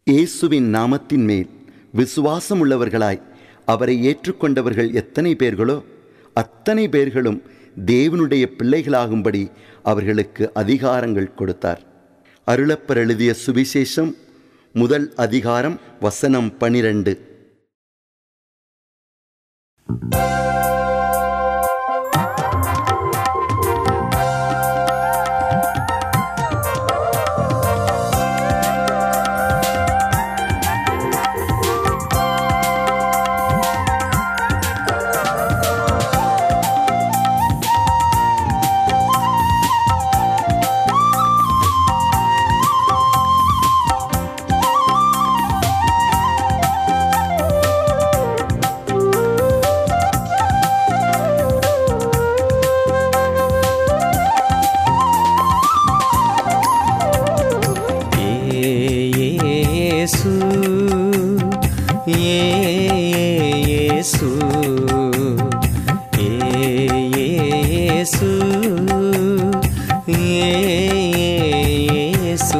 இயேசுவின் நாமத்தின் மேல் விசுவாசம் உள்ளவர்களாய் அவரை ஏற்றுக்கொண்டவர்கள் எத்தனை பேர்களோ அத்தனை பேர்களும் தேவனுடைய பிள்ளைகளாகும்படி அவர்களுக்கு அதிகாரங்கள் கொடுத்தார் அருளப்பர் எழுதிய சுவிசேஷம் முதல் அதிகாரம் வசனம் பனிரெண்டு இயேசு இயேசு இயேசு இயேசு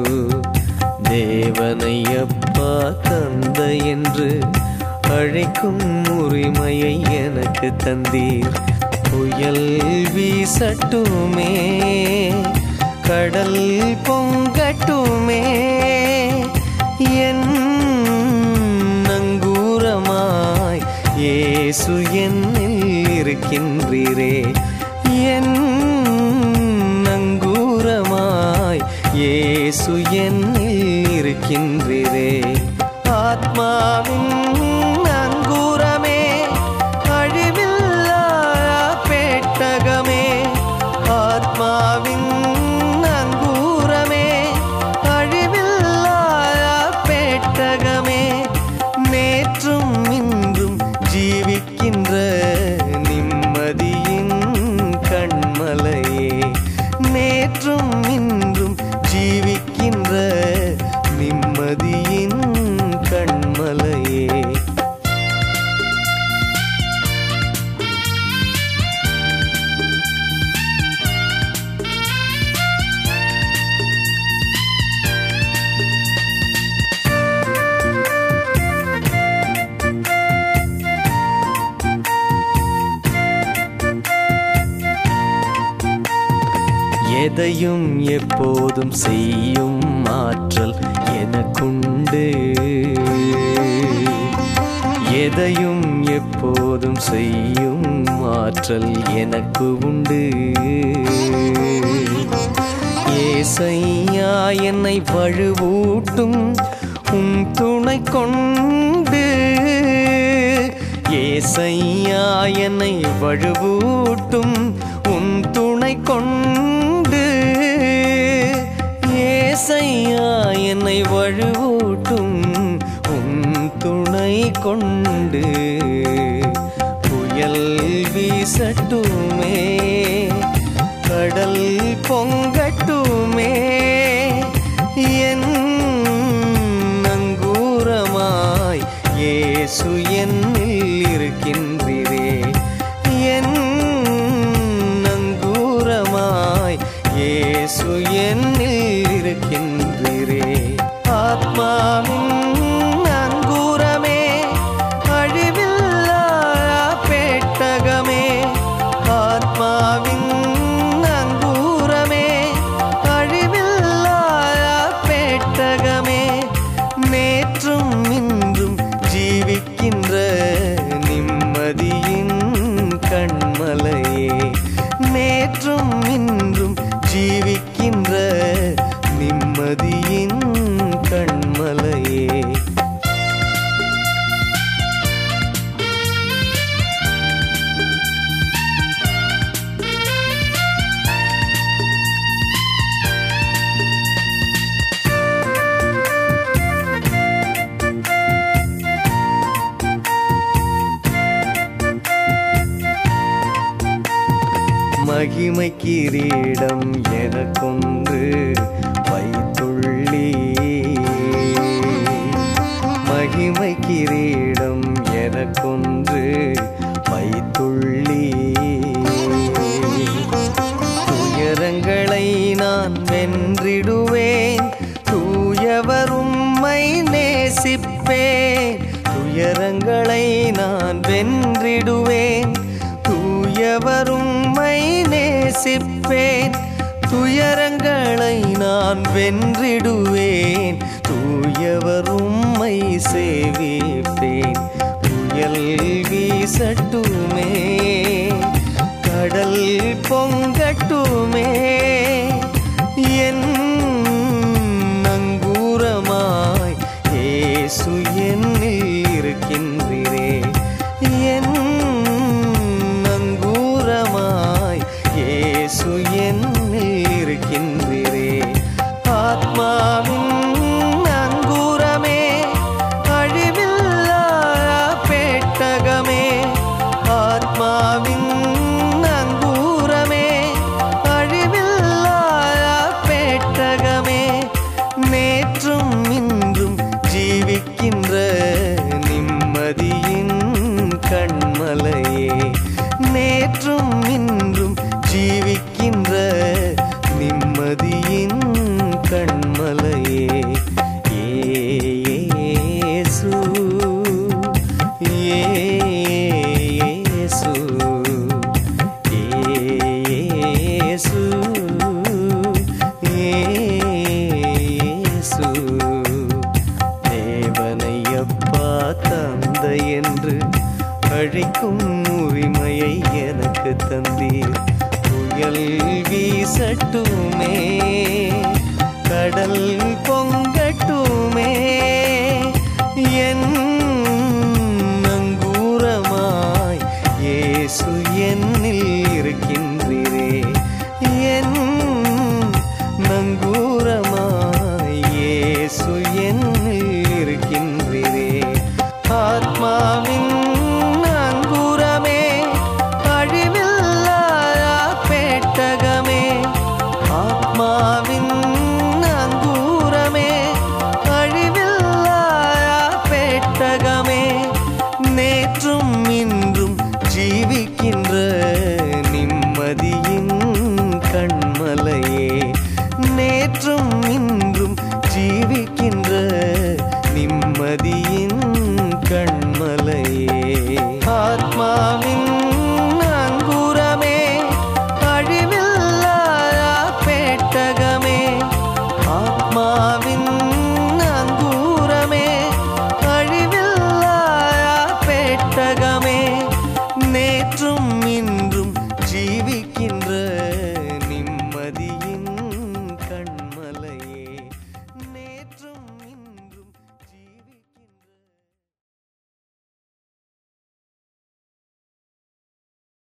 தேவனை அப்பா தந்தை என்று அழைக்கும் உரிமையை எனக்கு தந்தீர் புயல் வீசட்டுமே கடல் பொங்கட்டுமே என் நங்கூரமாய் இயேசு என்னில் இருக்கின்றீரே என் நங்கூரமாய் இயேசு என்னில் இருக்கின்றீரே ஆத்மாவின் நங்கூரமே அழிவில்லா பேட்டகமே ஆத்மாவின் நங்கூரமே அழிவில்லா பேட்டகமே நேற்றும் இன்றும் ஜீவிக்கின்ற நிம்மதியின் கண்மலையே நேற்றும் இன்றும் ஜீவிக்கின்ற நிம்மதியின் கண்மலையே எதையும் எப்போதும் செய்யும் ஆற்றல் எனக்குண்டு எதையும் எப்போதும் செய்யும் ஆற்றல் எனக்கு உண்டு ஏசையா என்னை வழுவூட்டும் உம் துணை கொண்டு ஏசையா என்னை வழுவூட்டும் உன் துணை கொண்டு ஏசையா என்னை வழுவூட்டும் உன் துணை கொண்டு புயல் வீசட்டுமே கடல் பொங்கட்டுமே என் நங்கூரமாய் இயேசு என்னில் இருக்கின்றீரே என் நங்கூரமாய் இயேசு என்னில் இருக்கின்றீரே ஆத்மாவின் நங்கூரமே அழிவில்லா பேட்டகமே ஆத்மாவின் நங்கூரமே அழிவில்லா பேட்டகமே நேற்றும் இன்றும் ஜீவிக்கின்ற நிம்மதியின் கண்மலையே நேற்றும் இன்றும் ஜீவிக்கின்ற நிம்மதியின் கண்மலையே மகிமை கிரீடம் எனக்கொன்று வைத்துள்ளி மகிமை கிரீடம் எனக்கொன்று வைத்துள்ளி துயரங்களை நான் வென்றிடுவேன் தூயவர் உம்மை நேசிப்பேன் துயரங்களை நான் வென்றிடுவேன் தூயவரும்மை நேசிப்பேன் துயரங்களை நான் வென்றிடுவேன் தூயவரும்மை சேவிப்பேன் புயல் வீசட்டுமே கடல் பொங்கட்டுமே என் நங்கூரமாய் ஏசு என்னில் இருக்கின்றீரே என் நங்கூரமாய் ஏசு என்னில் இருக்கின்றீரே ஆத்மாவின் அங்கூரமே அழிவில்லா பேட்டகமே ஆத்மாவின் அங்கூரமே அழிவில்லா பேட்டகமே நேற்றும் இன்றும் ஜீவிக்கின்ற நிம்மதியின் கண்மலையே நேற்றும் இன்றும் ஜீவிக்கின்ற நிம்மதியின் கண்மலையே ஏசு ஏசு ஏசு ஏசு தேவனையப்பா தந்தை என்று அழைக்கும்